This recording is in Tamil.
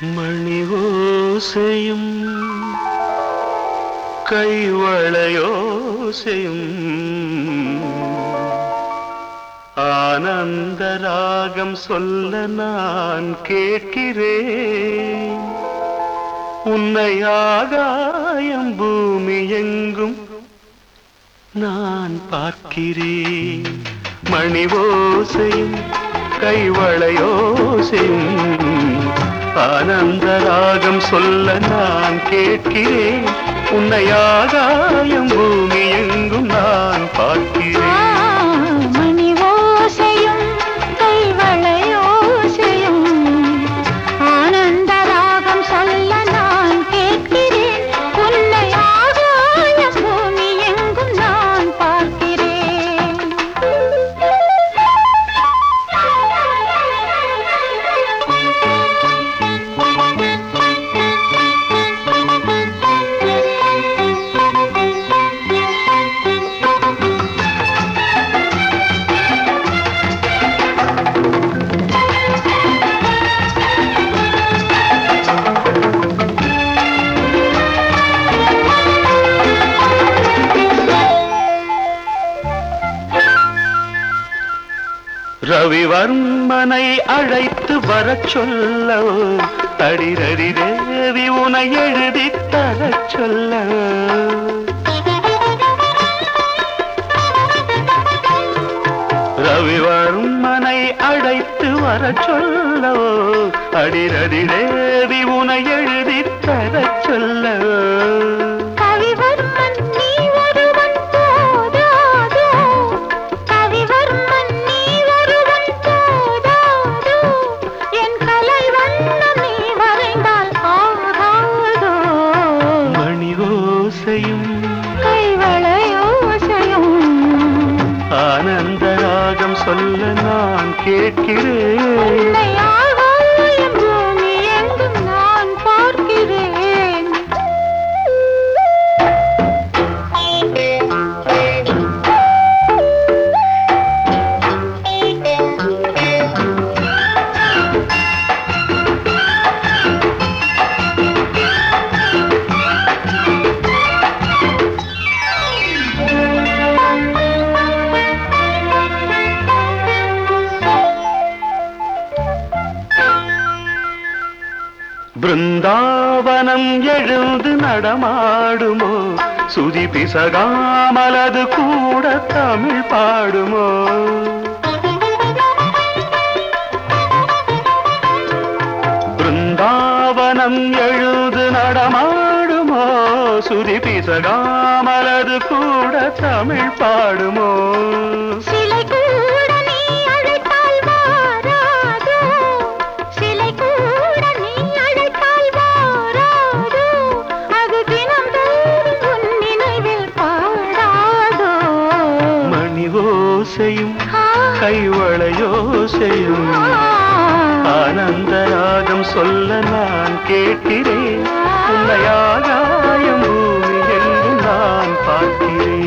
மணி ஓசையும் கைவளையோசையும் ஆனந்த ராகம் சொல்ல நான் கேட்கிறேன் உன்னை ஆகாயம் பூமி எங்கும் நான் பார்க்கிறேன் மணி ஓசையும் கைவளையோசையும் ஆனந்த ராகம் சொல்ல நான் கேட்கிறேன் உன்னை ஆகாயம் பூமி எங்கும் நான் பார்க்கிறேன் மணி ஓசையும் கைவளையோசையும் ஆனந்த ராகம் சொல்ல நான் கேட்கிறேன் உன்னை ஆகாயம் பூமி எங்கும் நான் ரவிவர்மனை அழைத்து வரச் சொல்லவோ அடிரடி தேவி உனை எழுதி தரச் சொல்லவோ ரவிவர்மனை அழைத்து வரச் சொல்லவோ அடிரடி தேவி உனை எழுதி தரச் சொல்லவோ கவிவர்மன் நீ ஒருவன் போதாதோ கவிவர்மன் நீ ஒருவன் போதாதோ என் கலை வண்ணம் நீ வரைந்தால் ஆகாதோ மணி ஓசையும் கைவளையோசையும் ஆனந்த ராகம் சொல்ல நான் கேட்கிறேன் உன்னை ஆகாயம் பூமி எங்கும் நான் பார்க்கிறேன் பிருந்தாவனம் எழுந்து நடமாடுமோ சுதி பிசகாமலது கூட தமிழ் பாடுமோ பிருந்தாவனம் எழுது நடமாடுமோ சுதி பிசகாமலது கூட தமிழ் பாடுமோ சிலை கூட நீ அழைத்தால் வாராதோ சிலை கூட நீ அழைத்தால் வாராதோ அது தினம்தோறும் உன் நினைவில் பாடாதோ மணி ஓசையும் ஆ, கைவளையோசையும் ஆனந்த ராகம் சொல்ல நான் கேட்கிறேன் உன்னை ஆகாயம் பூமி என்று நான் பார்க்கிறேன்